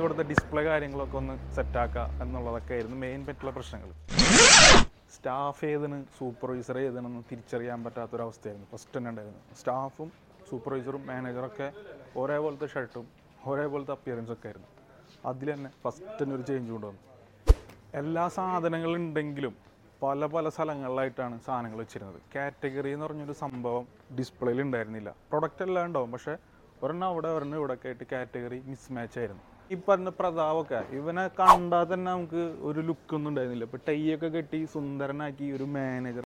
ഇവിടുത്തെ ഡിസ്പ്ലേ കാര്യങ്ങളൊക്കെ ഒന്ന് സെറ്റാക്കുക എന്നുള്ളതൊക്കെ ആയിരുന്നു മെയിൻ പറ്റുള്ള പ്രശ്നങ്ങൾ സ്റ്റാഫ് ഏതിന് സൂപ്പർവൈസർ ഏതിനെന്ന് തിരിച്ചറിയാൻ പറ്റാത്തൊരവസ്ഥയായിരുന്നു ഫസ്റ്റ് തന്നെ ഉണ്ടായിരുന്നു സ്റ്റാഫും സൂപ്പർവൈസറും മാനേജറൊക്കെ ഒരേപോലത്തെ ഷർട്ടും ഒരേപോലത്തെ അപ്പിയറൻസ് ഒക്കെ ആയിരുന്നു അതിൽ തന്നെ ഫസ്റ്റ് തന്നെ ഒരു ചേഞ്ച് കൊണ്ടുവന്നു എല്ലാ സാധനങ്ങളും ഉണ്ടെങ്കിലും പല പല സ്ഥലങ്ങളിലായിട്ടാണ് സാധനങ്ങൾ വെച്ചിരുന്നത് കാറ്റഗറി എന്ന് പറഞ്ഞൊരു സംഭവം ഡിസ്പ്ലേയിൽ ഉണ്ടായിരുന്നില്ല പ്രൊഡക്റ്റ് എല്ലാം ഉണ്ടാവും പക്ഷേ ഒരെണ്ണം അവിടെ ഒരെണ്ണം ഇവിടെ ഒക്കെ ആയിട്ട് കാറ്റഗറി മിസ്മാച്ച് ആയിരുന്നു ഈ പറഞ്ഞ പ്രതാപൊക്കെ ഇവനെ കണ്ടാൽ തന്നെ നമുക്ക് ഒരു ലുക്കൊന്നും ഉണ്ടായിരുന്നില്ല ഇപ്പൊ ടൈ ഒക്കെ കെട്ടി സുന്ദരനാക്കി ഒരു മാനേജർ